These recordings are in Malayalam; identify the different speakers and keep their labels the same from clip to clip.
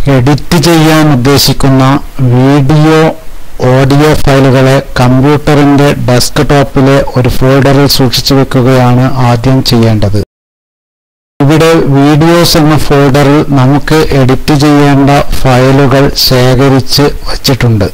Speaker 1: എഡിറ്റ് ചെയ്യാൻ ഉദ്ദേശിക്കുന്ന വീഡിയോ ഓഡിയോ ഫയലുകളെ കമ്പ്യൂട്ടറിന്റെ ഡെസ്ക്ടോപ്പിലെ ഒരു ഫോൾഡറിൽ സൂക്ഷിച്ചു വെക്കുകയാണ് ആദ്യം ചെയ്യേണ്ടത് ഇവിടെ വീഡിയോസ് എന്ന ഫോൾഡറിൽ നമുക്ക് എഡിറ്റ് ചെയ്യേണ്ട ഫയലുകൾ ശേഖരിച്ച് വച്ചിട്ടുണ്ട്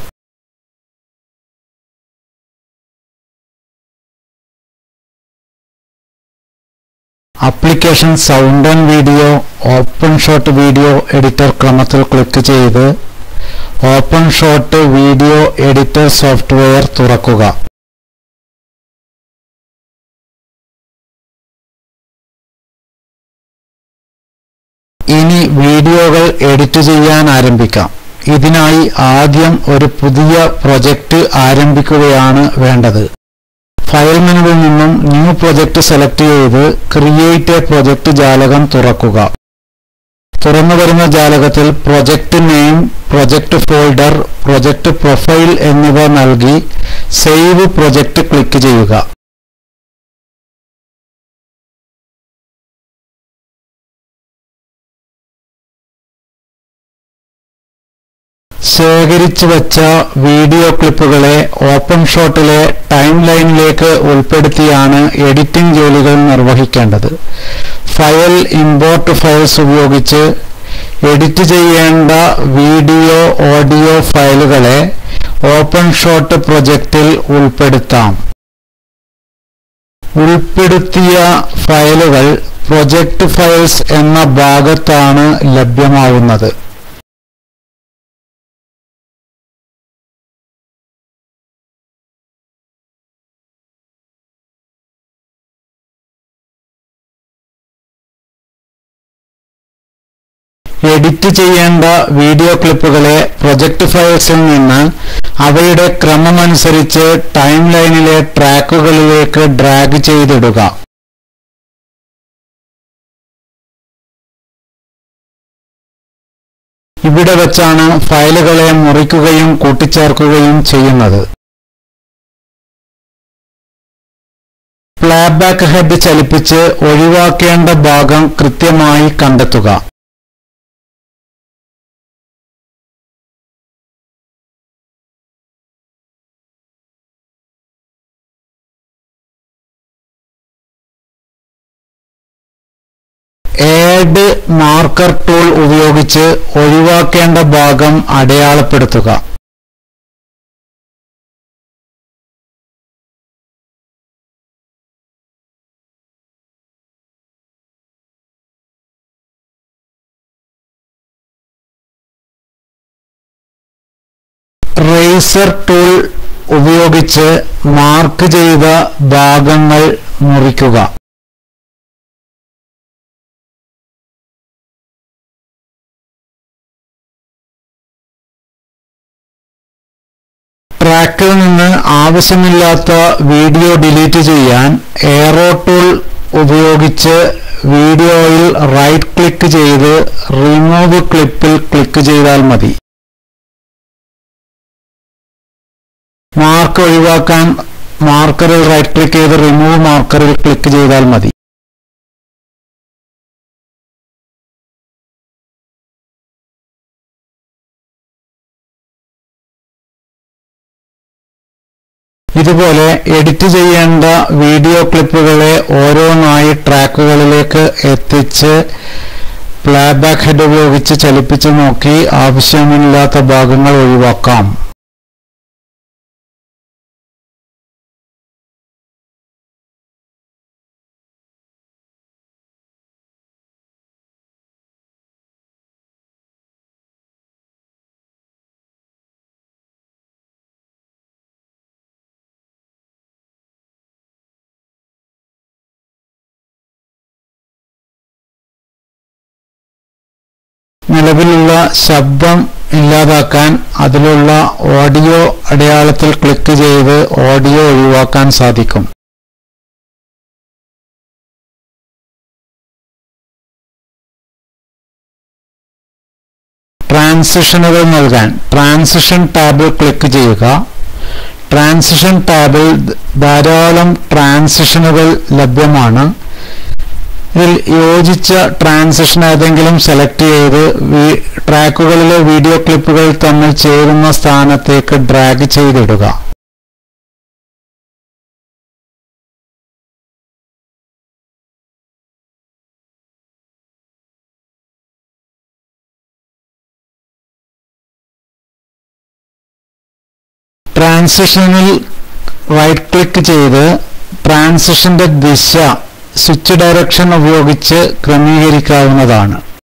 Speaker 1: application sound and video OpenShot video editor ക്രമത്തിൽ ക്ലിക്ക് ചെയ്ത് OpenShot video editor software തുറക്കുക ഇനി വീഡിയോകൾ എഡിറ്റ് ചെയ്യാൻ ആരംഭിക്കാം ഇതിനായി ആദ്യം ഒരു പുതിയ പ്രൊജക്റ്റ് ആരംഭിക്കുകയാണ് വേണ്ടത് ഫയൽ മെനുവിൽ നിന്നും ന്യൂ പ്രൊജക്റ്റ് സെലക്ട് ചെയ്ത് ക്രിയേറ്റ് എ പ്രൊജക്റ്റ് ജാലകം തുറക്കുക തുറന്നു വരുന്ന ജാലകത്തിൽ project name project folder project profile എന്നിവ നൽകി സേവ് പ്രൊജക്റ്റ് ക്ലിക്ക് ചെയ്യുക ശേഖരിച്ചു വച്ച വീഡിയോ ക്ലിപ്പുകളെ ഓപ്പൺ ഷോട്ടിലെ ടൈം ലൈനിലേക്ക് ഉൾപ്പെടുത്തിയാണ് എഡിറ്റിംഗ് ജോലികൾ നിർവഹിക്കേണ്ടത് ഫയൽ ഇമ്പോർട്ട് ഫയൽസ് ഉപയോഗിച്ച് എഡിറ്റ് ചെയ്യേണ്ട വീഡിയോ ഓഡിയോ ഫയലുകളെ ഓപ്പൺ ഷോട്ട് പ്രൊജക്റ്റിൽ ഉൾപ്പെടുത്താം ഉൾപ്പെടുത്തിയ ഫയലുകൾ പ്രൊജക്റ്റ് ഫയൽസ് എന്ന ഭാഗത്താണ് ലഭ്യമാവുന്നത് എഡിറ്റ് ചെയ്യേണ്ട വീഡിയോ ക്ലിപ്പുകളെ പ്രൊജക്റ്റ് ഫയൽസിൽ നിന്ന് അവയുടെ ക്രമമനുസരിച്ച് ടൈം ലൈനിലെ ട്രാക്കുകളിലേക്ക് ഡ്രാഗ് ചെയ്തിടുക ഇവിടെ വെച്ചാണ് ഫയലുകളെ മുറിക്കുകയും കൂട്ടിച്ചേർക്കുകയും ചെയ്യുന്നത് പ്ലേബാക്ക് ഹെഡ് ചലിപ്പിച്ച് ഒഴിവാക്കേണ്ട ഭാഗം കൃത്യമായി കണ്ടെത്തുക ഏഡ് മാർക്കർ ടൂൾ ഉപയോഗിച്ച് ഒഴിവാക്കേണ്ട ഭാഗം അടയാളപ്പെടുത്തുക റേസർ ടൂൾ ഉപയോഗിച്ച് മാർക്ക് ചെയ്ത ഭാഗങ്ങൾ മുറിക്കുക ട്രാക്കിൽ നിന്ന് ആവശ്യമില്ലാത്ത വീഡിയോ ഡിലീറ്റ് ചെയ്യാൻ എയറോ ടൂൾ ഉപയോഗിച്ച് വീഡിയോയിൽ റൈറ്റ് ക്ലിക്ക് ചെയ്ത് റിമൂവ് ക്ലിപ്പിൽ ക്ലിക്ക് ചെയ്താൽ മതി മാർക്ക് ഒഴിവാക്കാൻ മാർക്കറിൽ റൈറ്റ് ക്ലിക്ക് ചെയ്ത് റിമൂവ് മാർക്കറിൽ ക്ലിക്ക് ചെയ്താൽ മതി ഇതുപോലെ എഡിറ്റ് ചെയ്യേണ്ട വീഡിയോ ക്ലിപ്പുകളെ ഓരോന്നായി ട്രാക്കുകളിലേക്ക് എത്തിച്ച് പ്ലേബാക്ക് ഹെഡ് ഉപയോഗിച്ച് ചലിപ്പിച്ച് നോക്കി ആവശ്യമില്ലാത്ത ഭാഗങ്ങൾ ഒഴിവാക്കാം നിലവിലുള്ള ശബ്ദം ഇല്ലാതാക്കാൻ അതിലുള്ള ഓഡിയോ അടയാളത്തിൽ ക്ലിക്ക് ചെയ്ത് ഓഡിയോ ഒഴിവാക്കാൻ സാധിക്കും ട്രാൻസിഷനുകൾ നൽകാൻ ട്രാൻസിഷൻ ടാബിൽ ക്ലിക്ക് ചെയ്യുക ട്രാൻസിഷൻ ടാബിൽ ധാരാളം ട്രാൻസിഷനുകൾ ലഭ്യമാണ് ഇതിൽ യോജിച്ച ട്രാൻസിഷൻ ഏതെങ്കിലും സെലക്ട് ചെയ്ത് വി- ട്രാക്കുകളിലെ വീഡിയോ ക്ലിപ്പുകൾ തമ്മിൽ ചേരുന്ന സ്ഥാനത്തേക്ക് ഡ്രാഗ് ചെയ്തിടുക ട്രാൻസിഷനിൽ റൈറ്റ് ക്ലിക്ക് ചെയ്ത് ട്രാൻസിഷന്റെ ദിശ സ്വിച്ച് ഡയറക്ഷൻ ഉപയോഗിച്ച് ക്രമീകരിക്കാവുന്നതാണ്